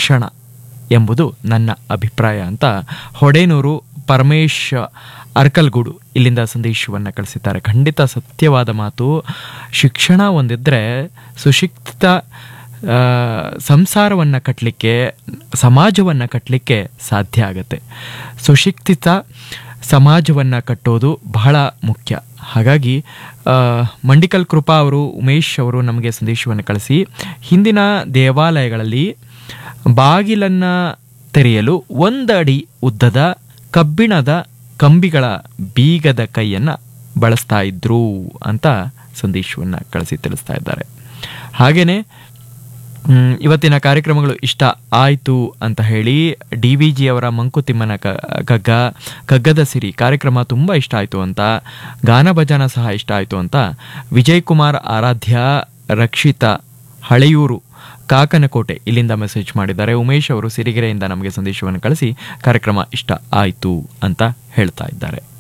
ಶಿಕ್ಷಣ ಎಂಬುದು ನನ್ನ ಅಭಿಪ್ರಾಯ ಅಂತ ಹೊಡೇನೂರು ಪರಮೇಶ್ ಅರ್ಕಲ್ಗೂಡು ಇಲ್ಲಿಂದ ಸಂದೇಶವನ್ನು ಕಳಿಸಿದ್ದಾರೆ ಖಂಡಿತ ಸತ್ಯವಾದ ಮಾತು ಶಿಕ್ಷಣ ಒಂದಿದ್ರೆ ಸುಶಿಕ್ಷಿತ ಆ, ಸಂಸಾರವನ್ನು ಕಟ್ಟಲಿಕ್ಕೆ ಸಮಾಜವನ್ನು ಕಟ್ಟಲಿಕ್ಕೆ ಸಾಧ್ಯ ಆಗತ್ತೆ ಸುಶಿಕ್ಷಿತ ಸಮಾಜವನ್ನು ಕಟ್ಟೋದು ಬಹಳ ಮುಖ್ಯ ಹಾಗಾಗಿ ಆ, ಮಂಡಿಕಲ್ ಕೃಪಾ ಅವರು ಉಮೇಶ್ ಅವರು ನಮಗೆ ಸಂದೇಶವನ್ನು ಕಳಿಸಿ ಹಿಂದಿನ ದೇವಾಲಯಗಳಲ್ಲಿ ಬಾಗಿಲನ್ನು ತೆರೆಯಲು ಒಂದಡಿ ಉದ್ದದ ಕಬ್ಬಿಣದ ಕಂಬಿಗಳ ಬೀಗದ ಕೈಯನ್ನು ಬಳಸ್ತಾ ಇದ್ರು ಅಂತ ಸಂದೇಶವನ್ನು ಕಳಿಸಿ ತಿಳಿಸ್ತಾ ಇದ್ದಾರೆ ಹಾಗೆಯೇ ಮ್, ಇವತ್ತಿನ ಕಾರ್ಯಕ್ರಮಗಳು ಇಷ್ಟ ಆಯಿತು ಅಂತ ಹೇಳಿ ಡಿ ವಿ ಜಿ ಅವರ ಮಂಕುತಿಮ್ಮನ ಕ ಕಗ್ಗ ಕಗ್ಗದ ಸಿರಿ ಕಾರ್ಯಕ್ರಮ ತುಂಬ ಇಷ್ಟ ಆಯಿತು ಅಂತ ಗಾನ ಭಜನ ಸಹ ಇಷ್ಟ ಆಯಿತು ಅಂತ ವಿಜಯ್ ಕುಮಾರ್ ಆರಾಧ್ಯ ರಕ್ಷಿತಾ ಹಳೆಯೂರು ಕಾಕನಕೋಟೆ ಇಲ್ಲಿಂದ ಮೆಸೇಜ್ ಮಾಡಿದ್ದಾರೆ ಉಮೇಶ್ ಅವರು ಸಿರಿಗೆರೆಯಿಂದ ನಮಗೆ ಸಂದೇಶವನ್ನು ಕಳಿಸಿ ಕಾರ್ಯಕ್ರಮ ಇಷ್ಟ ಆಯಿತು ಅಂತ ಹೇಳ್ತಾ ಇದ್ದಾರೆ